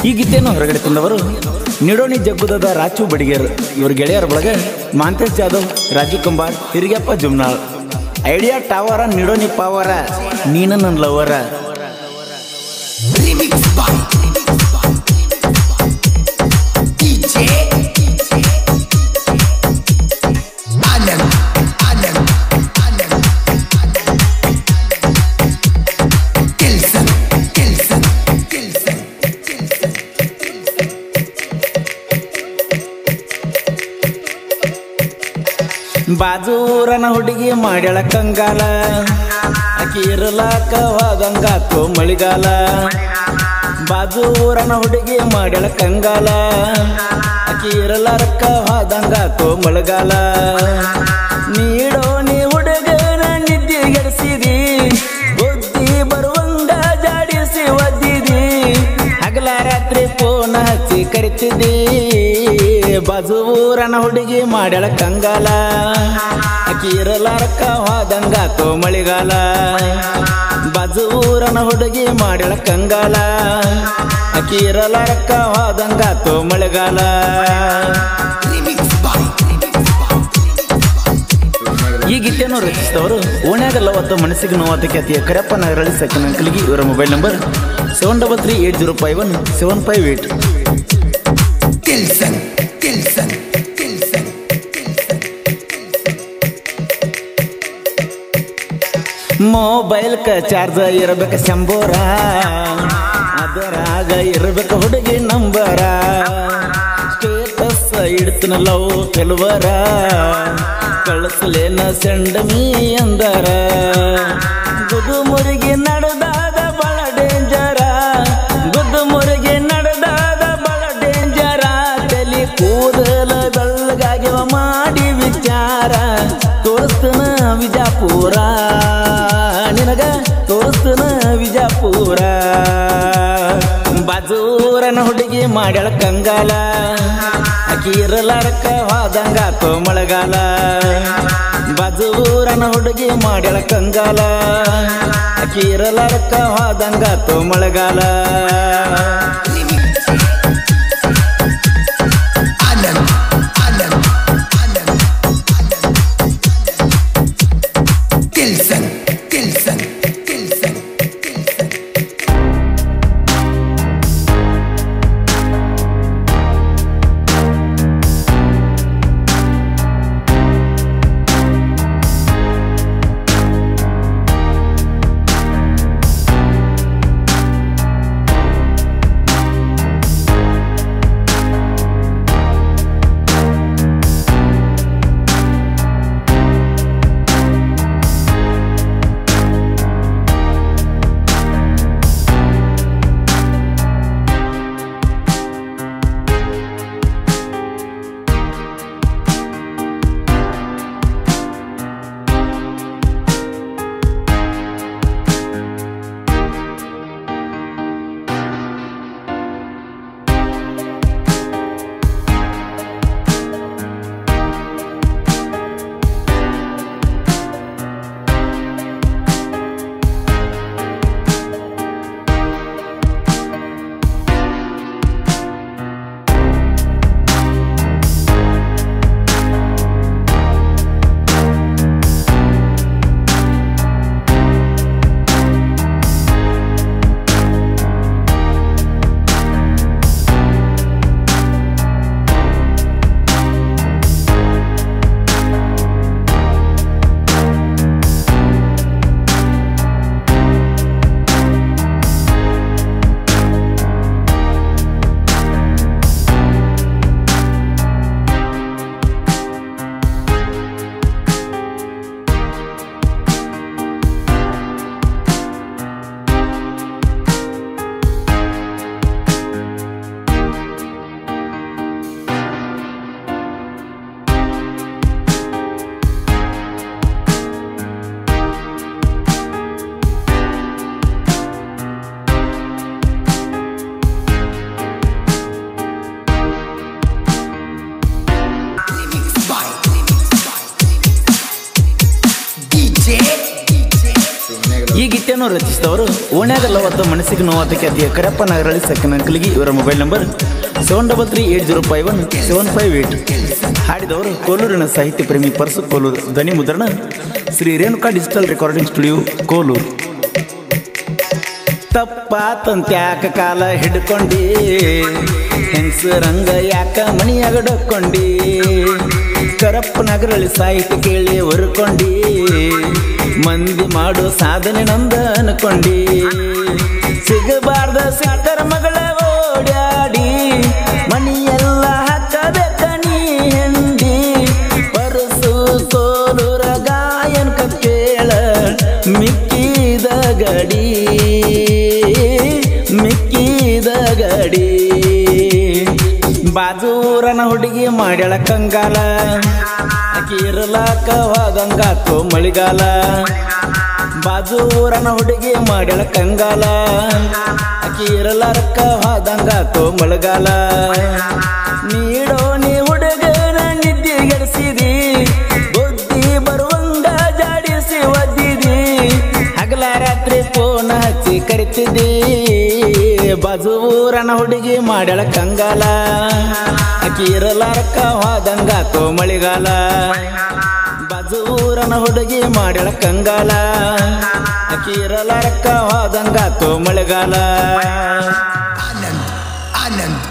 ಈ ಗೀತೆಯನ್ನು ಹೊರಗಡೆ ತಂದವರು ನಿಡೋಣಿ ಜಗ್ಗುದದ ರಾಚು ಬಡಿಗೇರ್ ಇವ್ರ ಗೆಳೆಯರ ಒಳಗೆ Mantesh Jadhav Raju Kambar Hirigeppa Jumnal Idea tower Nidoni power ನೀನ ನನ್ನ ಲವರ Remix by DJ Anand Anand Anand Kelson Kelson Kelson ಬಾಜೂರನ ಹುಡುಗಿ ಮಾಡ್ಯಾಳ ಕಂಗಾಲ ಆಕಿ ಇರಲಾಕ ಹೋದಂಗಾತು ಮಳಿಗಾಲ ಬಾಜೂರನ ಹುಡುಗಿ ಮಾಡ್ಯಾಳ ಕಂಗಾಲ ಆಕಿ ಇರಲಾರಕ್ಕ ಹೋದಂಗಾತು ಮಳೆಗಾಲ ನೀಡೋ ನೀ ಹುಡುಗನ ನಿದ್ದೆಗೆಡಿಸಿದಿ ಬುದ್ಧಿ ಬರುವಂಗ ಜಾಡಿಸಿ ಒದ್ದಿದಿ ಹಗಲ ರಾತ್ರಿ ಫೋನ್ ಹಚ್ಚಿ ಕರಿತಿದ್ದಿ ಬಾಜು ಊರನ ಹುಡುಗಿ ಮಾಡ್ಯಾಳ ಕಂಗಾಲ ಆಕಿ ಇರಲಾರಕ್ಕ ಹೋದಂಗಾತು ಮಳಿಗಾಲ ಬಾಜು ಊರನ ಹುಡುಗಿ ಮಾಡ್ಯಾಳ ಕಂಗಾಲ ಆಕಿ ಇರಲಾರಕ್ಕ ಹೋದಂಗಾತು ಮಳೆಗಾಲ Remix by ಈ ಗೀತೆಯನ್ನು ರಚಿಸಿದವರು ಓಣ್ಯಾಗಲ್ಲ ಅವತ್ತು ಮನಸ್ಸಿಗೆ ನೋವಾದ ಖ್ಯಾತಿಯ ಕರೆಪ್ಪ ನಗರಳ್ಳಿ ಸೆಕೆಂಡ್ ಅಂಕಲ್ಗೆ ಇವರ mobile number seven double three eight zero five one seven five eight Kelson Kelson Kelson mobile ಕ ಚಾರ್ಜ್ ಇರಬೇಕು ಶಂಬೋರ ಅದರಾಗ ಇರಬೇಕು ಹುಡುಗಿ ನಂಬರ ಸ್ಟೇಟಸ್ ಇಡ್ತೀನಿ ಲವ್ ಕೆಲವರ ಕಳಿಸ್ಲೇನ ಸೆಂಡ್ ಮೀ ಅಂದರ ಗುದು ಮುರುಗಿ ನಡೆದಾದ ಬಹಳ ಡೇಂಜರ ಗುದ್ದು ಮುರುಗಿ ನಡೆದಾದ ಬಹಳ ಡೇಂಜರ ತಲೆ ಕೂದಲ ಬೆಳ್ಳಗಾಗಿವ ಮಾಡಿ ವಿಚಾರ ತೋರಿಸ್ತನ ವಿಜಾಪುರ ನಿನಗ ತೋರಿಸ್ತನ ವಿಜಾಪುರ ಬಾಜೂರನ ಹುಡುಗಿ ಮಾಡ್ಯಾಳ ಕಂಗಾಲ ಆಕಿ ಇರಲಾರಕ್ಕ ಹೋದಂಗಾತು ಮಳೆಗಾಲ ಬಾಜೂರನ ಹುಡುಗಿ ಮಾಡ್ಯಾಳ ಕಂಗಾಲ ಆಕಿ ಇರಲಾರಕ್ಕ ಹೋದಂಗಾತು ಮಳೆಗಾಲ Anand Anand Anand Kelson Kelson Kelson Kelson ಗೀತೆಯನ್ನು ರಚಿಸಿದವರು ಓಣ್ಯಾಗ ಲವತ್ತ ಮನಸ್ಸಿಗೆ ನೋವಾತ ಖ್ಯಾತಿಯ ಕರಪ್ಪ ನಗರಳ್ಳಿ ಸೆಕೆಂಡ್ ಅಂಕಲ್ಗಿ ಇವರ mobile number seven double three eight zero five one seven five eight ಹಾಡಿದವರು ಕೋಲೂರಿನ ಸಾಹಿತ್ಯ ಪ್ರೇಮಿ ಪರಸು ಕೋಲೂರು ಧ್ವನಿ ಮುದ್ರಣ Shri Renuka digital recording studio Kolur ತಪ್ಪಾತಂತ್ಯಾಕ ಕಾಲ ಹಿಡ್ಕೊಂಡಿ ಹೆಂಗಸರಂಗ ಯಾಕ ಮಣಿಯಾಗ ಡೊಕ್ಕೊಂಡಿ ಕರಪ್ಪ ನಗರಳಿ ಸಾಹಿತ್ಯ ಕೇಳಿ ಹೊರ್ಕೊಂಡಿ ಮಂದಿ ಮಾಡೋ ಸಾಧನೆ ನಂದ ಅನ್ಕೊಂಡಿ ಸಿಗಬಾರ್ದ ಸಿಕ್ಕರ ಮಗಳ ಓಡ್ಯಾಡಿ ಮಣಿಯೆಲ್ಲ ಹಾಕಬೇಕ ನೀ ಹೆಂಡಿ ಪರಸು ಸೋಲುರ ಗಾಯನ್ಕ ಕೇಳ ಮಿಕ್ಕಿದ ಗಡಿ ಮಿಕ್ಕಿದ ಗಡಿ ಬಾಜೂರನ ಹುಡುಗಿ ಮಾಡ್ಯಾಳ ಕಂಗಾಲ ಆಕಿ ಇರಲಾಕ ಹೋದಂಗಾತು ಮಳಿಗಾಲ ಬಾಜೂರನ ಹುಡುಗಿ ಮಾಡ್ಯಾಳ ಕಂಗಾಲ ಆಕಿ ಇರಲಾರಕ್ಕ ಹೋದಂಗಾತು ಮಳೆಗಾಲ ನೀಡೋ ನೀ ಹುಡುಗನ ನಿದ್ದೆಗೆಡಿಸಿದಿ ಬುದ್ಧಿ ಬರುವಂಗ ಜಾಡಿಸಿ ಒದ್ದಿದಿ ಹಗಲ ರಾತ್ರಿ ಫೋನ್ ಹಚ್ಚಿ ಕರಿತಿದ್ದಿ ಬಾಜೂರನ ಹುಡುಗಿ ಮಾಡ್ಯಾಳ ಕಂಗಾಲ ಆಕಿ ಇರಲಾರಕ್ಕ ಹೋದಂಗಾತು ಮಳಿಗಾಲ ಬಾಜೂರನ ಹುಡುಗಿ ಮಾಡ್ಯಾಳ ಕಂಗಾಲ ಆಕಿ ಇರಲಾರಕ್ಕ ಹೋದಂಗಾತು ಮಳೆಗಾಲ Anand, Anand,